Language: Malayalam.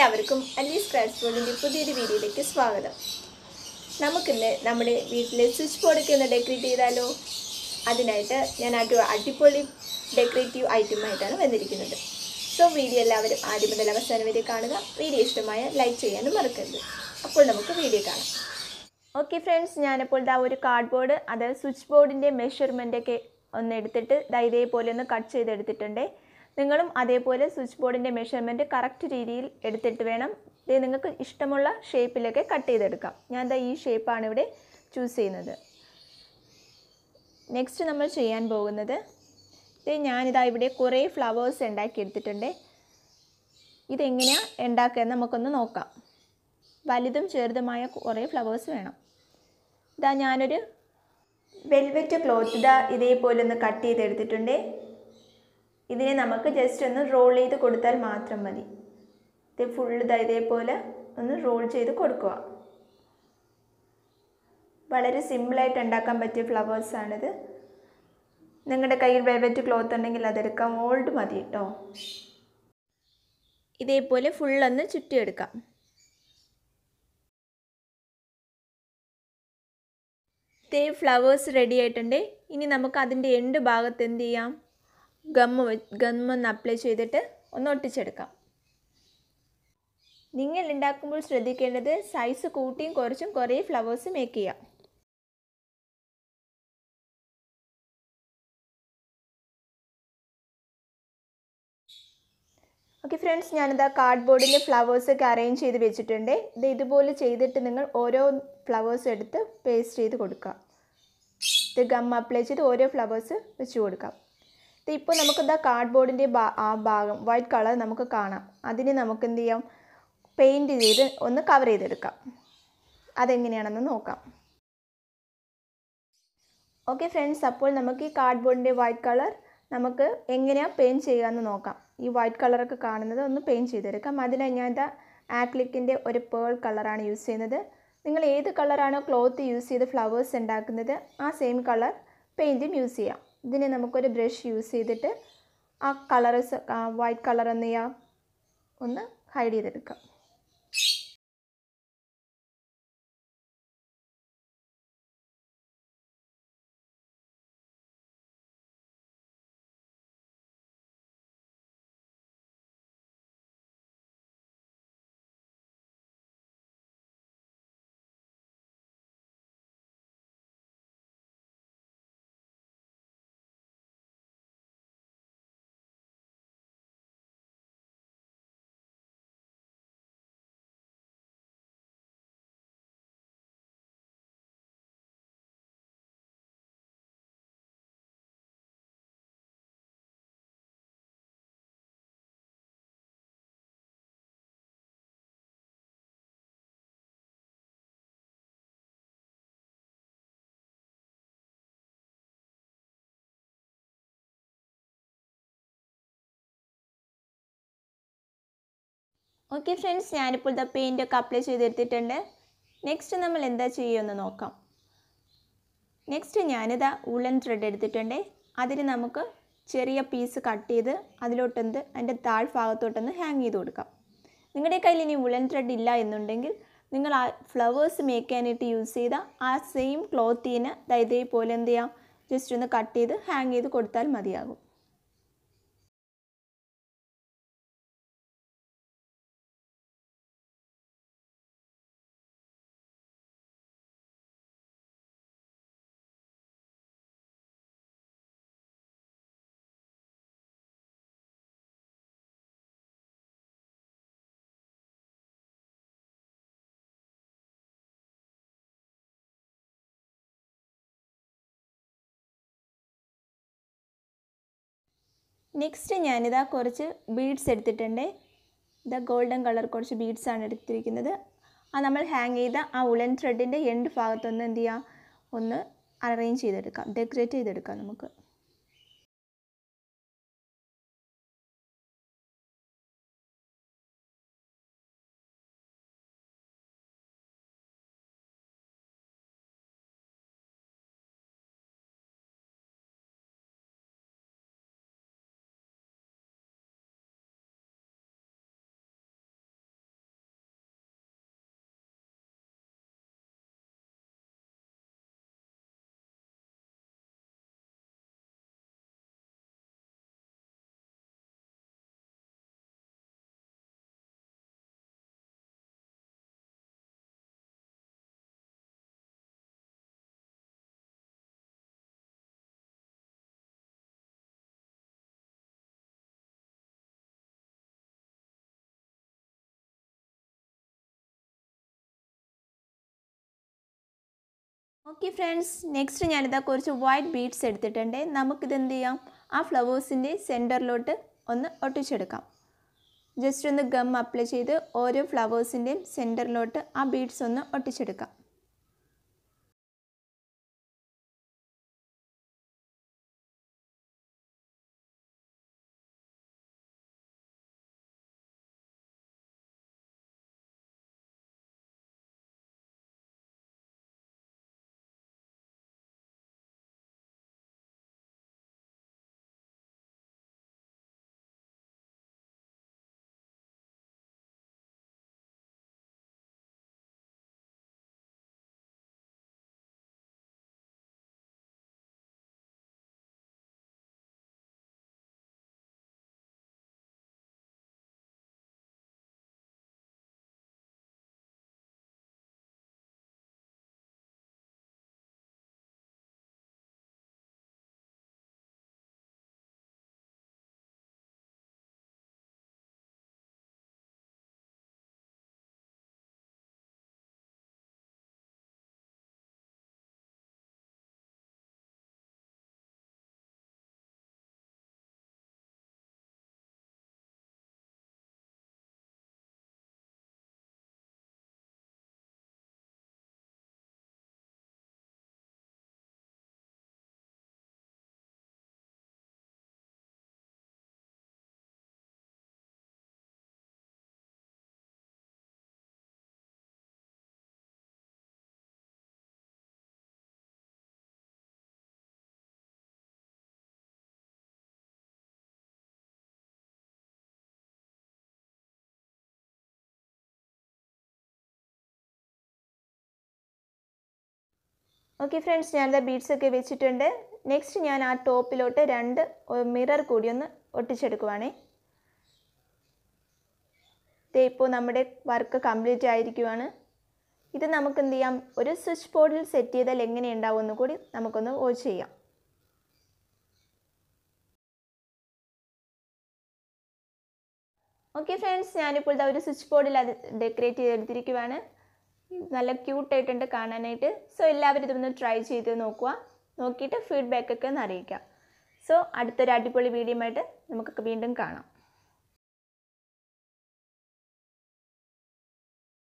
എല്ലാവർക്കും അലീസ് ക്രാഫ്റ്റ് ബോർഡിൻ്റെ പുതിയൊരു വീഡിയോയിലേക്ക് സ്വാഗതം നമുക്കിന്ന് നമ്മുടെ വീട്ടിലെ സ്വിച്ച് ബോർഡൊക്കെ ഒന്ന് ഡെക്കറേറ്റ് ചെയ്താലോ അതിനായിട്ട് ഞാൻ ഒരു അടിപൊളി ഡെക്കറേറ്റീവ് ഐറ്റമായിട്ടാണ് വന്നിരിക്കുന്നത് സോ വീഡിയോ എല്ലാവരും ആദ്യം മുതൽ അവസാനം വരെ കാണുക വീഡിയോ ഇഷ്ടമായ ലൈക്ക് ചെയ്യാനും മറക്കരുത് അപ്പോൾ നമുക്ക് വീഡിയോ കാണാം ഓക്കെ ഫ്രണ്ട്സ് ഞാനപ്പോൾ ദാ ഒരു കാർഡ്ബോർഡ് അത് സ്വിച്ച് ബോർഡിൻ്റെ മെഷർമെൻ്റൊക്കെ ഒന്ന് എടുത്തിട്ട് ദാ ഇതേപോലെ ഒന്ന് കട്ട് ചെയ്തെടുത്തിട്ടുണ്ട് നിങ്ങളും അതേപോലെ സ്വിച്ച് ബോർഡിൻ്റെ മെഷർമെൻറ്റ് കറക്റ്റ് രീതിയിൽ എടുത്തിട്ട് വേണം ഇത് നിങ്ങൾക്ക് ഇഷ്ടമുള്ള ഷേപ്പിലൊക്കെ കട്ട് ചെയ്തെടുക്കാം ഞാൻ ദാ ഈ ഷേപ്പാണ് ഇവിടെ ചൂസ് ചെയ്യുന്നത് നെക്സ്റ്റ് നമ്മൾ ചെയ്യാൻ പോകുന്നത് ഇത് ഞാനിതാ ഇവിടെ കുറേ ഫ്ലവേഴ്സ് ഉണ്ടാക്കി എടുത്തിട്ടുണ്ട് ഇതെങ്ങനെയാണ് ഉണ്ടാക്കുക എന്ന് നമുക്കൊന്ന് നോക്കാം വലുതും ചെറുതുമായ കുറേ ഫ്ലവേഴ്സ് വേണം ഇതാ ഞാനൊരു വെൽവെറ്റ് ക്ലോത്ത് ഇതാ ഇതേപോലെ ഒന്ന് കട്ട് ചെയ്തെടുത്തിട്ടുണ്ട് ഇതിനെ നമുക്ക് ജസ്റ്റ് ഒന്ന് റോൾ ചെയ്ത് കൊടുത്താൽ മാത്രം മതി ഇത് ഫുൾ ഇതാ ഇതേപോലെ ഒന്ന് റോൾ ചെയ്ത് കൊടുക്കുക വളരെ സിമ്പിളായിട്ട് ഉണ്ടാക്കാൻ പറ്റിയ ഫ്ലവേഴ്സാണിത് നിങ്ങളുടെ കയ്യിൽ വെൽവെറ്റ് ക്ലോത്ത് ഉണ്ടെങ്കിൽ അതെടുക്കാം ഓൾഡ് മതി കേട്ടോ ഇതേപോലെ ഫുള്ളൊന്ന് ചുറ്റിയെടുക്കാം ഇതേ ഫ്ലവേഴ്സ് റെഡി ആയിട്ടുണ്ട് ഇനി നമുക്ക് അതിൻ്റെ എണ്ട് ഭാഗത്ത് എന്ത് ചെയ്യാം ഗമ്മ് ഗമ്മ് ഒന്ന് അപ്ലൈ ചെയ്തിട്ട് ഒന്ന് ഒട്ടിച്ചെടുക്കാം നിങ്ങൾ ഉണ്ടാക്കുമ്പോൾ ശ്രദ്ധിക്കേണ്ടത് സൈസ് കൂട്ടിയും കുറച്ചും കുറേ ഫ്ലവേഴ്സ് മേക്ക് ചെയ്യാം ഓക്കെ ഫ്രണ്ട്സ് ഞാനിതാ കാർഡ്ബോർഡിൽ ഫ്ലവേഴ്സൊക്കെ അറേഞ്ച് ചെയ്ത് വെച്ചിട്ടുണ്ട് ഇത് ഇതുപോലെ ചെയ്തിട്ട് നിങ്ങൾ ഓരോ ഫ്ലവേഴ്സ് എടുത്ത് പേസ്റ്റ് ചെയ്ത് കൊടുക്കുക ഇത് ഗം അപ്ലൈ ചെയ്ത് ഓരോ ഫ്ലവേഴ്സ് വെച്ച് കൊടുക്കാം ഇത് ഇപ്പോൾ നമുക്കിതാ കാർഡ്ബോർഡിൻ്റെ ആ ഭാഗം വൈറ്റ് കളർ നമുക്ക് കാണാം അതിന് നമുക്ക് എന്ത് ചെയ്യാം പെയിൻറ്റ് ചെയ്ത് ഒന്ന് കവർ ചെയ്തെടുക്കാം അതെങ്ങനെയാണെന്ന് നോക്കാം ഓക്കെ ഫ്രണ്ട്സ് അപ്പോൾ നമുക്ക് ഈ കാർഡ്ബോർഡിൻ്റെ വൈറ്റ് കളർ നമുക്ക് എങ്ങനെയാണ് പെയിൻറ്റ് ചെയ്യാമെന്ന് നോക്കാം ഈ വൈറ്റ് കളറൊക്കെ കാണുന്നത് ഒന്ന് പെയിൻറ്റ് ചെയ്തെടുക്കാം അതിനായി ഞാൻ ഇതാ ആക്ലിക്കിൻ്റെ ഒരു പേൾ കളറാണ് യൂസ് ചെയ്യുന്നത് നിങ്ങൾ ഏത് കളറാണോ ക്ലോത്ത് യൂസ് ചെയ്ത് ഫ്ലവേഴ്സ് ഉണ്ടാക്കുന്നത് ആ സെയിം കളർ പെയിൻറ്റും യൂസ് ചെയ്യാം ഇതിനെ നമുക്കൊരു ബ്രഷ് യൂസ് ചെയ്തിട്ട് ആ കളർസ് വൈറ്റ് കളർ ഒന്ന് ചെയ്യാം ഒന്ന് ഹൈഡ് ചെയ്തെടുക്കാം ഓക്കെ ഫ്രണ്ട്സ് ഞാനിപ്പോൾ ഇതാ പെയിൻ്റൊക്കെ അപ്ലൈ ചെയ്തെടുത്തിട്ടുണ്ട് നെക്സ്റ്റ് നമ്മൾ എന്താ ചെയ്യുമെന്ന് നോക്കാം നെക്സ്റ്റ് ഞാനിതാ ഉള്ളൻ ത്രെഡ് എടുത്തിട്ടുണ്ട് അതിന് നമുക്ക് ചെറിയ പീസ് കട്ട് ചെയ്ത് അതിലോട്ടെന്ത് അതിൻ്റെ താഴ്ഭാഗത്തോട്ടൊന്ന് ഹാങ് ചെയ്ത് കൊടുക്കാം നിങ്ങളുടെ കയ്യിൽ ഇനി ഉള്ളൻ ത്രെഡ് ഇല്ല എന്നുണ്ടെങ്കിൽ നിങ്ങൾ ആ ഫ്ലവേഴ്സ് മേക്ക് ചെയ്യാനായിട്ട് യൂസ് ചെയ്ത ആ സെയിം ക്ലോത്തിന് ഇതേപോലെ എന്ത് ചെയ്യാം ജസ്റ്റ് ഒന്ന് കട്ട് ചെയ്ത് ഹാങ് ചെയ്ത് കൊടുത്താൽ മതിയാകും നെക്സ്റ്റ് ഞാനിതാ കുറച്ച് ബീഡ്സ് എടുത്തിട്ടുണ്ട് ഇതാ ഗോൾഡൻ കളർ കുറച്ച് ബീഡ്സാണ് എടുത്തിരിക്കുന്നത് ആ നമ്മൾ ഹാങ് ചെയ്ത ആ ഉളൻ ത്രെഡിൻ്റെ എൻഡ് ഭാഗത്തൊന്ന് എന്ത് ചെയ്യാം ഒന്ന് അറേഞ്ച് ചെയ്തെടുക്കാം ഡെക്കറേറ്റ് ചെയ്തെടുക്കാം നമുക്ക് ഓക്കെ ഫ്രണ്ട്സ് നെക്സ്റ്റ് ഞാനിതാ കുറച്ച് വൈറ്റ് ബീഡ്സ് എടുത്തിട്ടുണ്ട് നമുക്കിത് എന്ത് ചെയ്യാം ആ ഫ്ലവേഴ്സിൻ്റെ സെൻറ്ററിലോട്ട് ഒന്ന് ഒട്ടിച്ചെടുക്കാം ജസ്റ്റ് ഒന്ന് ഗം അപ്ലൈ ചെയ്ത് ഓരോ ഫ്ലവേഴ്സിൻ്റെയും സെൻറ്ററിലോട്ട് ആ ബീഡ്സ് ഒന്ന് ഒട്ടിച്ചെടുക്കാം ഓക്കെ ഫ്രണ്ട്സ് ഞാനിതാ ബീഡ്സ് ഒക്കെ വെച്ചിട്ടുണ്ട് നെക്സ്റ്റ് ഞാൻ ആ ടോപ്പിലോട്ട് രണ്ട് മിറർ കൂടി ഒന്ന് ഒട്ടിച്ചെടുക്കുവാണേ ദേ ഇപ്പോൾ നമ്മുടെ വർക്ക് കംപ്ലീറ്റ് ആയിരിക്കുവാണ് ഇത് നമുക്ക് എന്ത് ചെയ്യാം ഒരു സ്വിച്ച് ബോർഡിൽ സെറ്റ് ചെയ്താൽ എങ്ങനെ ഉണ്ടാവുമെന്ന് കൂടി നമുക്കൊന്ന് വാച്ച് ചെയ്യാം ഓക്കെ ഫ്രണ്ട്സ് ഞാനിപ്പോൾ ഇതാ ഒരു സ്വിച്ച് ബോർഡിൽ അത് ഡെക്കറേറ്റ് ചെയ്തെടുത്തിരിക്കുവാണ് നല്ല ക്യൂട്ടായിട്ടുണ്ട് കാണാനായിട്ട് സോ എല്ലാവരും ഇതൊന്ന് ട്രൈ ചെയ്ത് നോക്കുക നോക്കിയിട്ട് ഫീഡ്ബാക്ക് ഒക്കെ ഒന്ന് അറിയിക്കാം സോ അടുത്തൊരു അടിപൊളി വീഡിയോ ആയിട്ട് നമുക്കൊക്കെ വീണ്ടും കാണാം